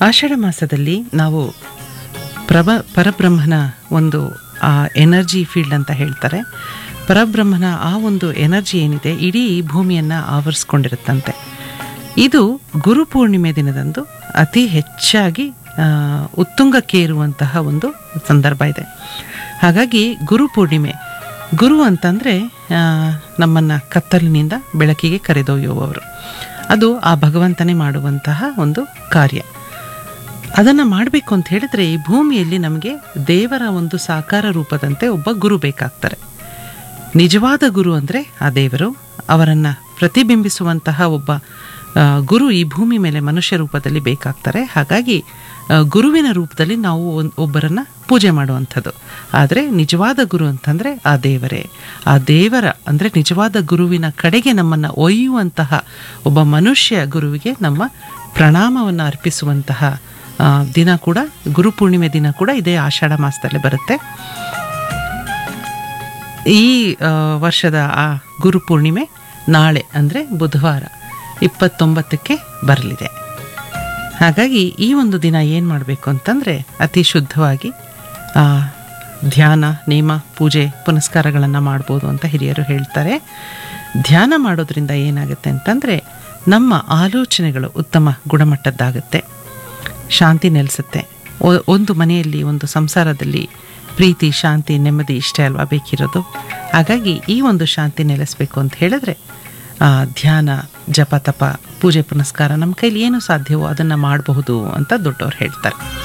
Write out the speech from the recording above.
ಆಷಾಢ ಮಾಸದಲ್ಲಿ ನಾವು ಪ್ರಭ ಪರಬ್ರಹ್ಮನ ಒಂದು ಆ ಎನರ್ಜಿ ಫೀಲ್ಡ್ ಅಂತ ಹೇಳ್ತಾರೆ ಪರಬ್ರಹ್ಮನ ಆ ಒಂದು ಎನರ್ಜಿ ಏನಿದೆ ಇಡೀ ಭೂಮಿಯನ್ನು ಆವರಿಸ್ಕೊಂಡಿರುತ್ತಂತೆ ಇದು ಗುರು ಪೂರ್ಣಿಮೆ ದಿನದಂದು ಅತಿ ಹೆಚ್ಚಾಗಿ ಆ, ಉತ್ತುಂಗಕ್ಕೇರುವಂತಹ ಒಂದು ಸಂದರ್ಭ ಇದೆ ಹಾಗಾಗಿ ಗುರು ಪೂರ್ಣಿಮೆ ಗುರು ಅಂತಂದರೆ ನಮ್ಮನ್ನು ಕತ್ತಲಿನಿಂದ ಬೆಳಕಿಗೆ ಕರೆದೊಯ್ಯುವವರು ಅದು ಆ ಭಗವಂತನೇ ಮಾಡುವಂತಹ ಒಂದು ಕಾರ್ಯ ಅದನ್ನು ಮಾಡಬೇಕು ಅಂತ ಹೇಳಿದ್ರೆ ಈ ಭೂಮಿಯಲ್ಲಿ ನಮಗೆ ದೇವರ ಒಂದು ಸಾಕಾರ ರೂಪದಂತೆ ಒಬ್ಬ ಗುರು ಬೇಕಾಗ್ತಾರೆ ನಿಜವಾದ ಗುರು ಅಂದರೆ ಆ ದೇವರು ಅವರನ್ನು ಪ್ರತಿಬಿಂಬಿಸುವಂತಹ ಒಬ್ಬ ಆ, ಗುರು ಈ ಭೂಮಿ ಮೇಲೆ ಮನುಷ್ಯ ರೂಪದಲ್ಲಿ ಬೇಕಾಗ್ತಾರೆ ಹಾಗಾಗಿ ಆ, ಗುರುವಿನ ರೂಪದಲ್ಲಿ ನಾವು ಒಂದ್- ಒಬ್ಬರನ್ನ ಪೂಜೆ ಮಾಡುವಂಥದ್ದು ಆದರೆ ನಿಜವಾದ ಗುರು ಅಂತಂದರೆ ಆ ದೇವರೇ ಆ ದೇವರ ಅಂದರೆ ನಿಜವಾದ ಗುರುವಿನ ಕಡೆಗೆ ನಮ್ಮನ್ನು ಒಯ್ಯುವಂತಹ ಒಬ್ಬ ಮನುಷ್ಯ ಗುರುವಿಗೆ ನಮ್ಮ ಪ್ರಣಾಮವನ್ನು ಅರ್ಪಿಸುವಂತಹ ಆ, ದಿನ ಕೂಡ ಗುರುಪೂರ್ಣಿಮೆ ದಿನ ಕೂಡ ಇದೇ ಆಷಾಢ ಮಾಸದಲ್ಲಿ ಬರುತ್ತೆ ಈ ಆ, ವರ್ಷದ ಆ ಗುರುಪೂರ್ಣಿಮೆ ನಾಳೆ ಅಂದರೆ ಬುಧವಾರ ಇಪ್ಪತ್ತೊಂಬತ್ತಕ್ಕೆ ಬರಲಿದೆ ಹಾಗಾಗಿ ಈ ಒಂದು ದಿನ ಏನು ಮಾಡಬೇಕು ಅಂತಂದರೆ ಅತಿ ಶುದ್ಧವಾಗಿ ಆ, ಧ್ಯಾನ ನೇಮ ಪೂಜೆ ಪುನಸ್ಕಾರಗಳನ್ನು ಮಾಡ್ಬೋದು ಅಂತ ಹಿರಿಯರು ಹೇಳ್ತಾರೆ ಧ್ಯಾನ ಮಾಡೋದ್ರಿಂದ ಏನಾಗುತ್ತೆ ಅಂತಂದರೆ ನಮ್ಮ ಆಲೋಚನೆಗಳು ಉತ್ತಮ ಗುಣಮಟ್ಟದ್ದಾಗುತ್ತೆ ಶಾಂತಿ ನೆಲೆಸುತ್ತೆ ಒ- ಒಂದು ಮನೆಯಲ್ಲಿ ಒಂದು ಸಂಸಾರದಲ್ಲಿ ಪ್ರೀತಿ ಶಾಂತಿ ನೆಮ್ಮದಿ ಇಷ್ಟೇ ಅಲ್ವಾ ಬೇಕಿರೋದು ಹಾಗಾಗಿ ಈ ಒಂದು ಶಾಂತಿ ನೆಲೆಸಬೇಕು ಅಂತ ಹೇಳಿದ್ರೆ ಆ, ಧ್ಯಾನ ಜಪ ತಪ ಪೂಜೆ ಪುನಸ್ಕಾರ ನಮ್ಮ ಕೈಲಿ ಏನು ಸಾಧ್ಯವೋ ಅದನ್ನು ಮಾಡಬಹುದು ಅಂತ ದೊಡ್ಡವ್ರು ಹೇಳ್ತಾರೆ